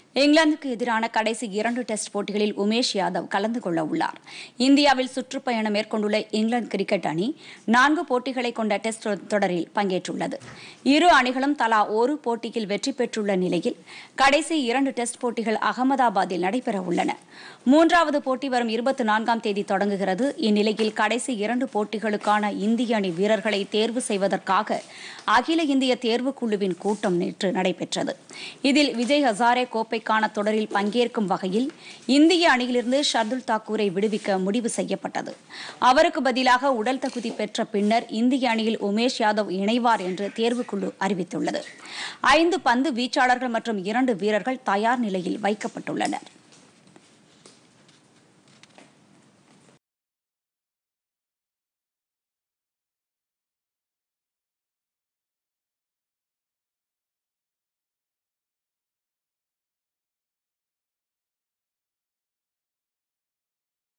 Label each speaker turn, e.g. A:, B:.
A: இங்கிலாந்துக்கு எதிரான கடைசி இரண்டு டெஸ்ட் போட்டிகளில் உமேஷ் யாதவ் கலந்து கொள்ள உள்ளார் இந்தியாவில் சுற்றுப்பயணம் மேற்கொண்டுள்ள இங்கிலாந்து கிரிக்கெட் அணி நான்கு போட்டிகளை கொண்ட டெஸ்ட் தொடரில் பங்கேற்றுள்ளது இரு அணிகளும் தலா ஒரு போட்டியில் வெற்றி பெற்றுள்ள நிலையில் கடைசி இரண்டு டெஸ்ட் போட்டிகள் அகமதாபாத்தில் நடைபெற உள்ளன மூன்றாவது போட்டி வரும் இருபத்தி நான்காம் தேதி தொடங்குகிறது இந்நிலையில் கடைசி இரண்டு போட்டிகளுக்கான இந்திய அணி வீரர்களை தேர்வு செய்வதற்காக அகில இந்திய தேர்வுக்குழுவின் கூட்டம் நேற்று நடைபெற்றது இதில் விஜய் ஹசாரே கோப்பைக்கான தொடரில் பங்கேற்கும் வகையில் இந்திய அணியிலிருந்து ஷர்துல் தாக்கூரை விடுவிக்க முடிவு செய்யப்பட்டது அவருக்கு பதிலாக உடல் தகுதி பெற்ற பின்னர் இந்திய அணியில் உமேஷ் யாதவ் இணைவார் என்று தேர்வுக்குழு அறிவித்துள்ளது ஐந்து பந்து வீச்சாளர்கள் மற்றும் இரண்டு வீரர்கள் தயார் நிலையில் வைக்கப்பட்டுள்ளனர்